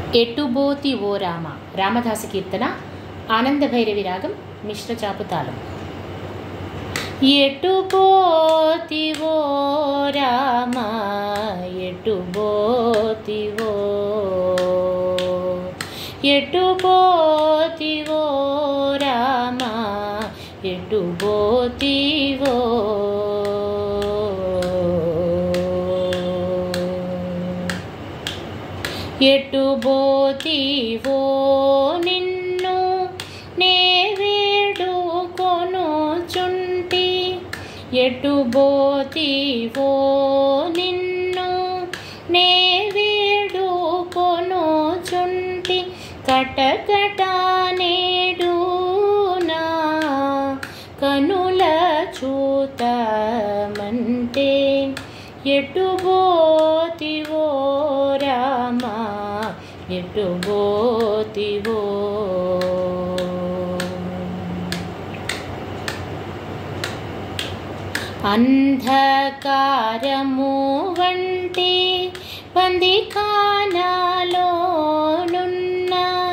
ఎటుబోతి ఓ రామ రామదాస కీర్తన ఆనంద భైరవి రాగం మిశ్ర చాపు తాళం ఎటుబోతివో రామ ఎటుబోతివో ఎటుబోతివో రామ ఎటుబోతివో ఎటుబోతివో నిన్ను నే వేడుకొనుచుంటి ఎటుబోతివో నిన్ను నే వేడుకొనుచుంటి కటకట నేడు నా కనుల చూతమంటే ఎటుబోతివో రామా ఎటుబోతివో అంధకారము వంటి బందిఖానాలోనున్న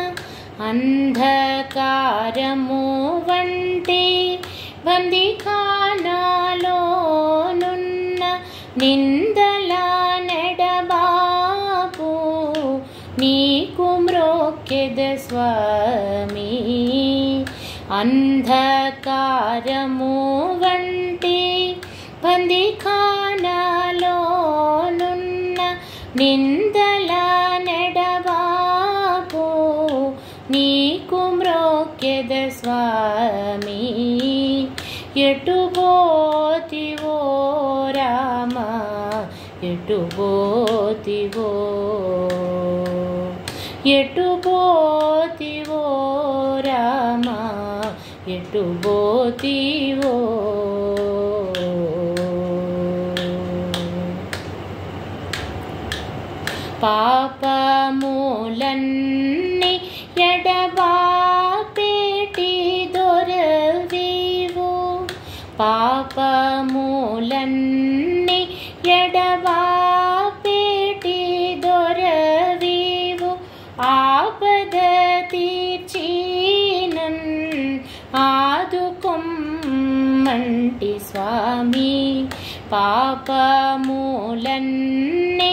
అంధకారము వంటి బందిఖానాలోనున్న నిందల నెడబాపు నీకు మ్రోక్కెద స్వామి అంధకారము వంటి బందిఖానాలోనున్న నిందల నెడబాపు నీకు మ్రోక్కెద స్వామి ఎటుబోతివో రామ ఎటుబోతివో ఎటుబోతివో రామ ఎటుబోతివో పాపమూలన్ని ఎడబాపేటి దొరవీవు పాపమూలన్ని ఎడబాపేటి దొరవీవు ఆపద తీర్చినన్ ఆదుకొమ్మంటి స్వామి పాపమూలన్ని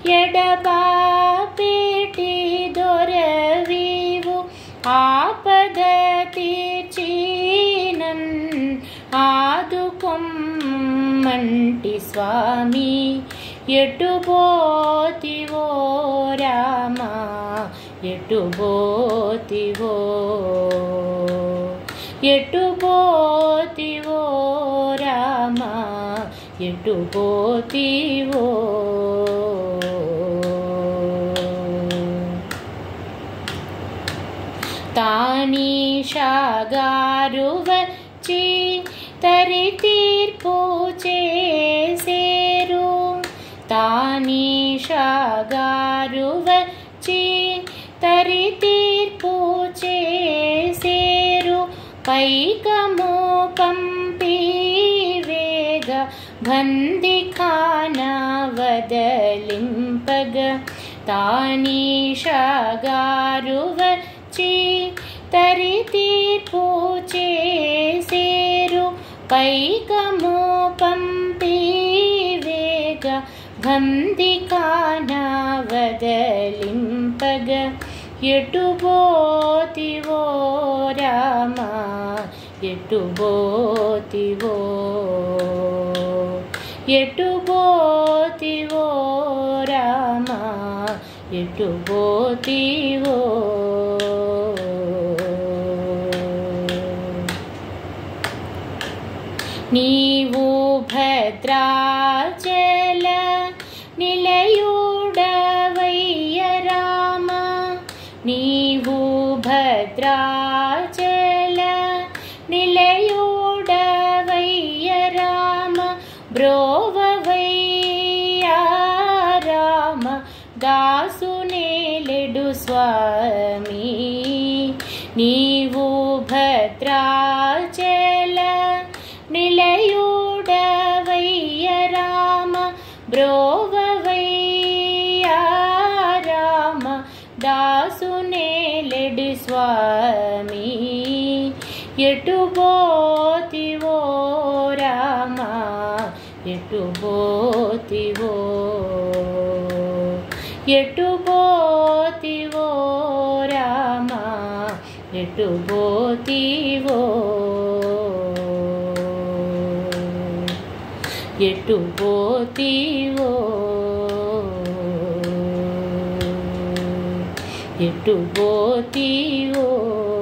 ఎడబాపేటి దొరవీవు ఆపద తీర్చినన్ ఆదుకొమ్మంటి స్వామి ఎటుబోతివో రామ ఎటుబోతివో ఎటుబోతివో రామ ఎటుబోతివో తానీషాగారు వచ్చి తరి తీర్పు చేసేరు తానీషాగారు వచ్చి తరి తీర్పు చేసేరు పైకము పంపి వేగ బందిఖాన వదలింపగ తానీషాగారు వచ్చి తరి తీర్పు చేసేరు పైకము పంపి వేగ బందికాన వదలింపగ ఎటుబోతివో రామ ఎటుబోతివో ఎటుబోతివో రామ ఎటుబోతివో నీవు భద్రాచల నిలయుడవయ్య రామ నీవు భద్రాచల నిలయుడవయ్య రామ బ్రోవవయ్య రామ దాసునేలెడు స్వామి నీవు భద్రాచల నిలయుడవయ్య రామ బ్రోవవయ్య రామ దా బాసునేలెడు స్వామి ఎటు పోతివో రామా ఎటు పోతివో ఎటు పోతివో రామా ఎటు పోతివో ఎటు పోతివో ఎటు పోతివో